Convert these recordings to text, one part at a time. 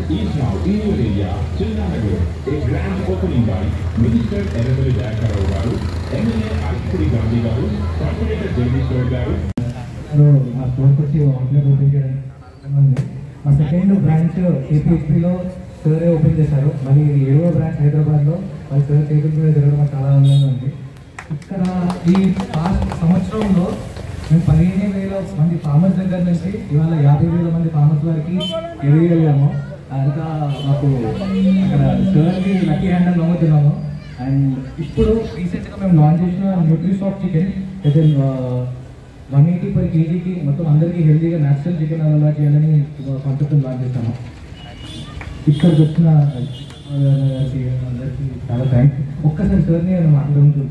is now in your area, Chilnanagar, a grand opening by Minister Eramali Dayakar garu, MLA Alpuri Gandhi garu, Corporator Jagdishwar garu, so ఆ స్టోర్కి వచ్చి outlet open చేయడానికి సిద్ధంగా ఉంది మా second branch ఏపీహెచ్పిలో సారే open చేశారు మరి ఇది ఏడవ బ్రాంచ్ హైదరాబాద్లో వాళ్ళ సార్ టేబుల్ మీద జరగడం మాకు చాలా ఆనందంగా ఉంది ఇక్కడ ఈ పాస్ట్ సంవత్సరంలో మేము పదిహేను వేల మంది ఫార్మర్స్ దగ్గర నుంచి ఇవాళ యాభై వేల మంది ఫార్మర్స్ వరకు ఎదగలిగాము అంతా మాకు అక్కడ సార్కి లక్కీ హ్యాండ్ అని నమ్ముతున్నాము అండ్ ఇప్పుడు రీసెంట్గా మేము లాంచ్ చేసిన న్యూట్రిసాఫ్ట్ చికెన్ అయితే వన్ ఎయిటీ పర్ కేజీకి మొత్తం అందరికీ హెల్తీగా న్యాచురల్ చికెన్ అలవాటు చేయాలని కాన్సెప్ట్ లాంచ్ చేస్తాము ఇక్కడికి వచ్చిన గారికి అందరికీ చాలా థ్యాంక్స్ ఒక్కసారి సార్ని నేను మాట్లాడుతుంది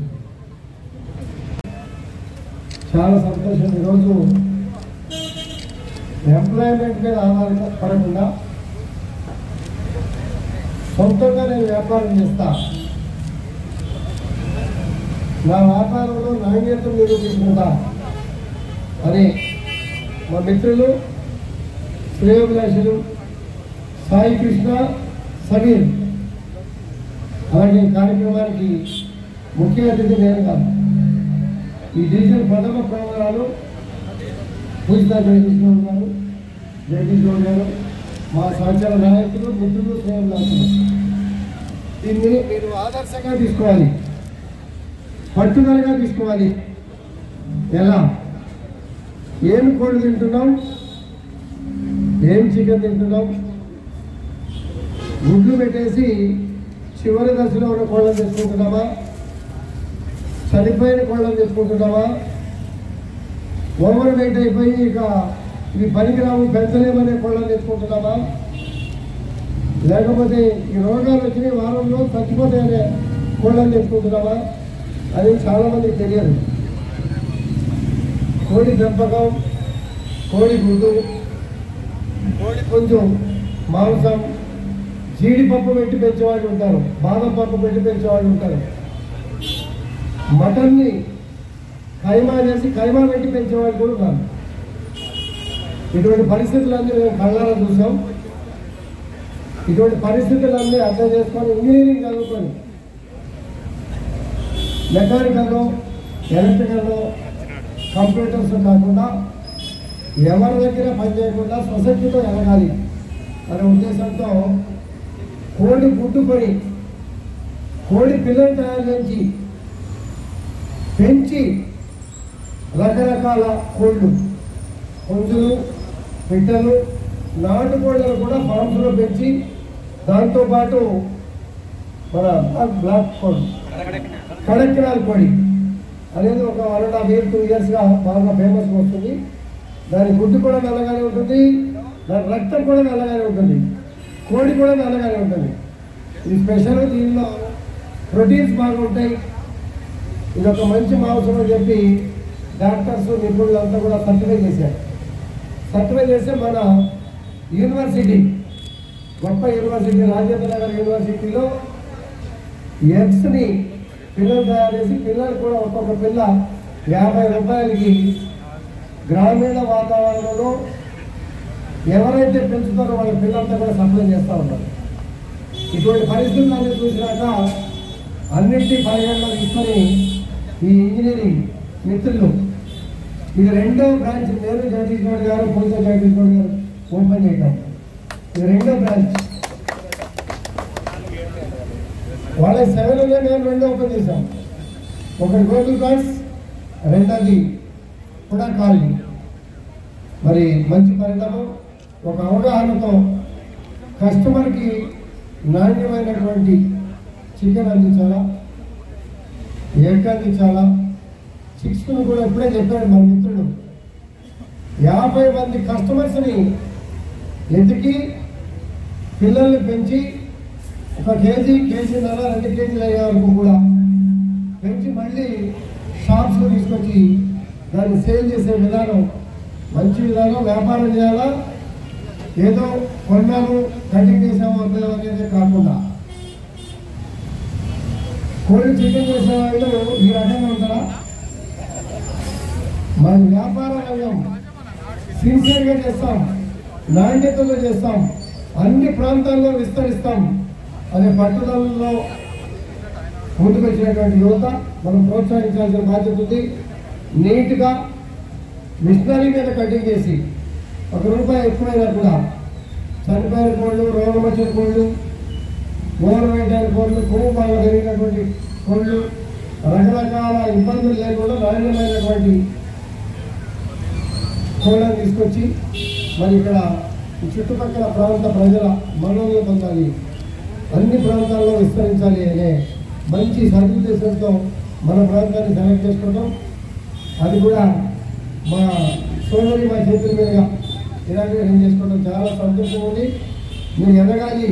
చాలా సంతోషం ఈరోజు ఎంప్లాయ్మెంట్ మీద ఆధారపడకుండా సొంతంగా నేను వ్యాపారం చేస్తా నా వ్యాపారంలో నాణ్యతను నిరూపించుకుంటా అని మా మిత్రులు శ్రేయోభిలాషులు సాయి కృష్ణ సమీర్ అలాంటి కార్యక్రమానికి ముఖ్య అతిథి నేను కాదు ఈ డివిజన్ ప్రథమ ప్రమాణాలు పూజిత జగదీశ్వర్ గారు జగదీశ్వర్ గారు మా సహచర నాయకులు మిత్రులు శ్రేయభిలాషులు దీన్ని మీరు ఆదర్శంగా తీసుకోవాలి పట్టుదలగా తీసుకోవాలి ఎలా ఏం కోళ్ళు తింటున్నాం ఏం చికెన్ తింటున్నాం గుడ్లు పెట్టేసి చివరి దశలో ఉన్న కోళ్ళని తెచ్చుకుంటున్నామా చనిపోయిన కోళ్ళని తెచ్చుకుంటున్నామా ఓవర్ వెయిట్ అయిపోయి ఇక ఇవి పనికిరావు పెంచలేమనే కోళ్ళని తెచ్చుకుంటున్నామా లేకపోతే ఈ రోగాలు వచ్చినాయి వారంలో చచ్చిపోతాయనే కోళ్ళని తెచ్చుకుంటున్నామా అది చాలామందికి తెలియదు కోడి పెంపకం కోడి గుడ్డు కోడి కొంచెం మాంసం జీడిపప్పు పెట్టి పెంచేవాళ్ళు ఉంటారు బాదం పప్పు పెట్టి పెంచేవాళ్ళు ఉంటారు మటన్ని కైమా చేసి కైమా పెట్టి పెంచేవాళ్ళు కూడా ఉన్నారు ఇటువంటి పరిస్థితులన్నీ మేము కళ్ళారా చూసాం ఇటువంటి పరిస్థితులన్నీ అర్థం చేసుకొని ఇంజనీరింగ్ చదువుకొని మెకానికల్లో ఎలక్ట్రికల్లో కంప్యూటర్స్ కాకుండా ఎవరి దగ్గర పని చేయకుండా సొసైటీతో ఎదగాలి అనే ఉద్దేశంతో కోడి గుడ్డుకొని కోడి పిల్లలు తయారు చేసి పెంచి రకరకాల కోళ్ళు పుంజులు పిట్టలు నాటుకోళ్ళను కూడా ఫార్మ్స్లో పెంచి దాంతోపాటు మన బ్లాక్- బ్లాక్ కోడి కడక్కినాల్ కోడి అనేది ఒక one and half year two ఇయర్స్గా బాగా ఫేమస్ వస్తుంది దాని గుడ్డు కూడా నల్లగానే ఉంటుంది దాని రక్తం కూడా నల్లగానే ఉంటుంది కోడి కూడా నల్లగానే ఉంటుంది ఇది స్పెషల్ దీనిలో ప్రోటీన్స్ బాగా ఉంటాయి ఇది ఒక మంచి మాంసం అని చెప్పి డాక్టర్స్ నిపుణులు అంతా కూడా సర్టిఫై చేశారు సర్టిఫై చేస్తే మన యూనివర్సిటీ గొప్ప యూనివర్సిటీ రాజేంద్ర నగర్ యూనివర్సిటీలో ఎగ్స్ని పిల్లలు తయారు చేసి పిల్లలు కూడా ఒక్కొక్క పిల్ల యాభై రూపాయలకి గ్రామీణ వాతావరణంలో ఎవరైతే పెంచుతారో వాళ్ళ పిల్లలంతా కూడా సప్లై చేస్తూ ఉన్నారు ఇటువంటి పరిస్థితులన్నీ చూసినాక అన్నింటి పరిగణలో తీసుకొని ఈ ఇంజనీరింగ్ మిత్రులు ఇది రెండో బ్రాంచ్ నేను జగదీష్ గౌడ్ గారు పూజ జగదీష్ గౌడ్ గారు ఓపెన్ చేయటం ఇది రెండో బ్రాంచ్ వాళ్ళ సెవెన్ నేను రెండు ఓపెన్ చేశాం ఒకటి గోకుల్ కార్డ్స్ రెండోది కూడా కాలనీ మరి మంచి పరిణామం ఒక అవగాహనతో కస్టమర్కి నాణ్యమైనటువంటి చికెన్ అందించాలా ఎగ్ అందించాలా చిక్స్ను కూడా ఇప్పుడే చెప్పాడు మన మిత్రుడు యాభై మంది కస్టమర్స్ని ఎతికి పిల్లల్ని పెంచి ఒక కేజీ కేజీన్నర రెండు కేజీలు అయ్యే వరకు కూడా పెంచి మళ్ళీ షాప్స్లో తీసుకొచ్చి దాన్ని సేల్ చేసే విధానం మంచి విధానం వ్యాపారం చేయాలా ఏదో కొన్నాము కటింగ్ చేసాము వద్దాము అనేది కాకుండా కోడి చికెన్ చేసే వాళ్ళు ఈ రకంగా ఉంటారా మన వ్యాపార రంగం సిన్సియర్గా చేస్తాం నాణ్యతలో చేస్తాం అన్ని ప్రాంతాల్లో విస్తరిస్తాం అనే పట్టుదలలో ముందుకొచ్చినటువంటి యువత మనం ప్రోత్సహించాల్సిన బాధ్యత ఉంది నీట్గా మిషనరీ మీద కటింగ్ చేసి ఒక రూపాయి ఎక్కువైనా కూడా చనిపోయిన కోళ్ళు రోగం వచ్చిన కోళ్ళు గవర్నమెంట్ అయిన కోళ్ళు కొవ్వు బాగా పెరిగినటువంటి కోళ్ళు రకరకాల ఇబ్బందులు లేకుండా నాణ్యమైనటువంటి కోళ్ళని తీసుకొచ్చి మరి ఇక్కడ ఈ చుట్టుపక్కల ప్రాంత ప్రజల మనోలు పొందాలి అన్ని ప్రాంతాల్లో విస్తరించాలి అనే మంచి సదుద్దేశంతో మన ప్రాంతాన్ని సెలెక్ట్ చేసుకోవడం అది కూడా మా సోదరి మా చేతుల మీదుగా ఇనాగ్రేషన్ చేసుకోవడం చాలా సంతోషం ఉంది మీరు ఎదగాలి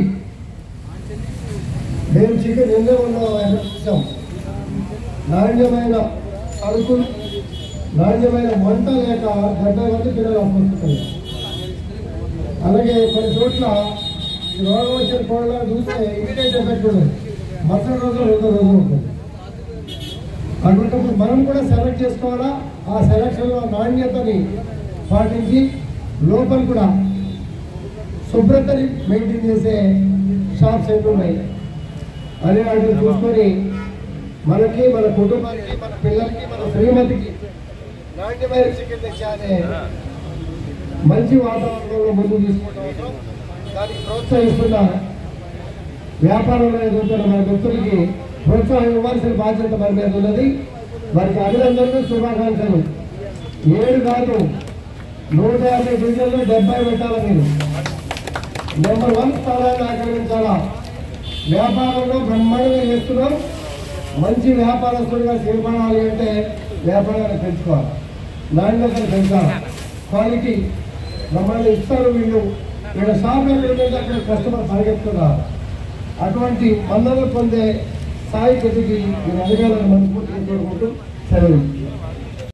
మేము చికెన్ ఎన్నో ఉన్నాం చూసాం నాణ్యమైన సరుకులు నాణ్యమైన వంట లేక గడ్డ మంది పిల్లలు అప్పొస్తున్నాయి అలాగే కొన్ని చోట్ల ఈ రోగం వచ్చిన కోళ్ళ చూస్తే ఇమీడియట్ ఎఫెక్ట్ ఉండదు మరుసటి రోజు రెండో రోజు ఉంటుంది అటువంటిప్పుడు మనం కూడా సెలెక్ట్ చేసుకోవాలా ఆ సెలక్షన్లో నాణ్యతని పాటించి లోపల కూడా శుభ్రతని మెయింటైన్ చేసే షాప్స్ ఎన్ని ఉన్నాయి అని వాటిని చూసుకొని మనకి మన కుటుంబానికి మన పిల్లలకి మన శ్రీమతికి నాణ్యమైన చికెన్ తెచ్చానే మంచి వాతావరణంలో ముందుకు తీసుకుంటాం అవసరం. దానికి ప్రోత్సహిస్తున్న వ్యాపారంలో ఎదుగుతున్న మన వ్యక్తులకి ప్రోత్సాహం ఇవ్వాల్సిన బాధ్యత మన మీద ఉన్నది వారికి అభినందనలు శుభాకాంక్షలు ఏడు కాదు నూట యాభై డివిజన్లు డెబ్బై పెట్టాలి మీరు నెంబర్ వన్ స్థానాన్ని ఆక్రమించాలా వ్యాపారంలో బ్రహ్మాండంగా చేస్తున్నాం మంచి వ్యాపారస్తుడిగా స్థిరపడాలి అంటే వ్యాపారాన్ని పెంచుకోవాలి నాణ్యతను పెంచాలి క్వాలిటీ బ్రహ్మాండం ఇస్తారు వీళ్ళు వీళ్ళ షాప్ ఎక్కడ ఉందంటే అక్కడ కస్టమర్ పరిగెత్తున్నారు అటువంటి మన్నలు పొందే స్థాయి కొద్దికి మీరు అధికారులను మనస్ఫూర్తిగా కోరుకుంటూ సెలవు